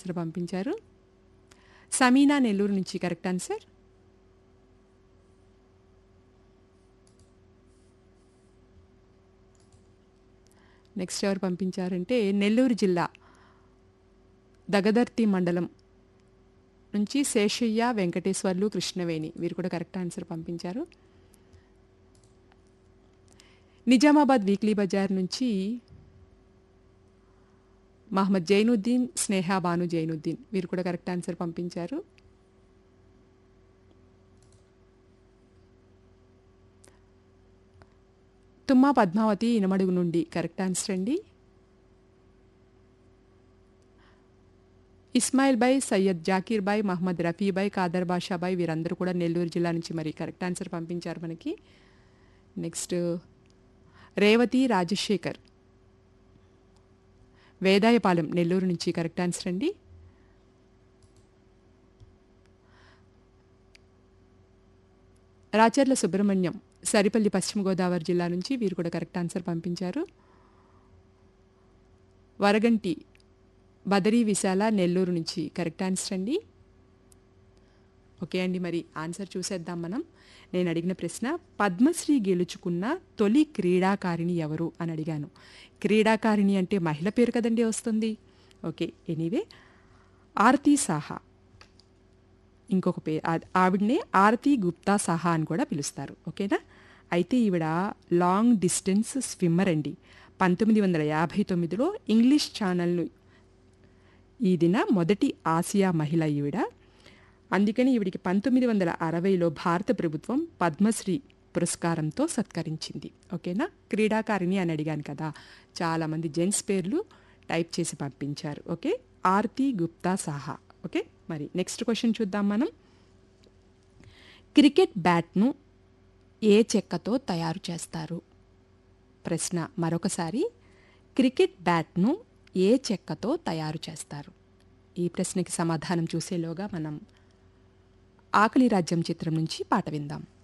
answer పంపించారు సమీనా నెల్లూరు నుంచి correct answer next ఎవరు పంపించారంటే నెల్లూరు జిల్లా దగదర్తి మండలం నుంచి శేషయ్య వెంకటేశ్వర్లు కృష్ణవేణి వీరు కూడా కరెక్ట్ ఆన్సర్ పంపించారు నిజామాబాద్ వీక్లీ బజార్ నుంచి మహమ్మద్ జైనుద్దీన్ స్నేహ బాను జైనుద్దీన్ వీరు కూడా కరెక్ట్ ఆన్సర్ పంపించారు తుమ్మా పద్మావతి ఇనమడుగు నుండి కరెక్ట్ ఆన్సర్ అండి ఇస్మాయిల్ బాయ్ సయ్యద్ జాకీర్ బాయ్ మహమ్మద్ రఫీ బాయ్ కాదర్ బాషా బాయ్ వీరందరూ కూడా నెల్లూరు జిల్లా నుంచి మరి కరెక్ట్ ఆన్సర్ పంపించారు మనకి నెక్స్ట్ రేవతి రాజశేఖర్ వేదాయపాలెం నెల్లూరు నుంచి కరెక్ట్ ఆన్సర్ అండి రాచర్ల సుబ్రహ్మణ్యం సరిపల్లి పశ్చిమ గోదావరి జిల్లా నుంచి వీరు కూడా కరెక్ట్ ఆన్సర్ పంపించారు వరగంటి బదరీ విశాల నెల్లూరు నుంచి కరెక్ట్ ఆన్సర్ అండి ఓకే అండి మరి ఆన్సర్ చూసేద్దాం మనం నేను అడిగిన ప్రశ్న పద్మశ్రీ గెలుచుకున్న తొలి క్రీడాకారిణి ఎవరు అని అడిగాను క్రీడాకారిణి అంటే మహిళ పేరు కదండి వస్తుంది ఓకే ఎనీవే ఆరతి సాహా ఇంకొక పేరు ఆవిడనే ఆరతి గుప్తా సాహా అని కూడా పిలుస్తారు ఓకేనా అయితే ఈవిడ లాంగ్ డిస్టెన్స్ స్విమ్మర్ అండి పంతొమ్మిది వందల యాభై తొమ్మిదిలో ఇంగ్లీష్ ఛానల్ను ఈ దిన మొదటి ఆసియా మహిళ ఈవిడ అందుకని ఈవిడికి పంతొమ్మిది వందల అరవైలో భారత ప్రభుత్వం పద్మశ్రీ పురస్కారంతో సత్కరించింది ఓకేనా క్రీడాకారిణి అని అడిగాను కదా చాలామంది జెంట్స్ పేర్లు టైప్ చేసి పంపించారు ఓకే ఆర్తి గుప్తా సాహా ఓకే మరి నెక్స్ట్ క్వశ్చన్ చూద్దాం మనం క్రికెట్ బ్యాట్ను ఏ చెక్కతో తయారు చేస్తారు ప్రశ్న మరొకసారి క్రికెట్ బ్యాట్ను ఏ చెక్కతో తయారు చేస్తారు ఈ ప్రశ్నకి సమాధానం చూసేలోగా మనం ఆకలి రాజ్యం చిత్రం నుంచి పాట విందాం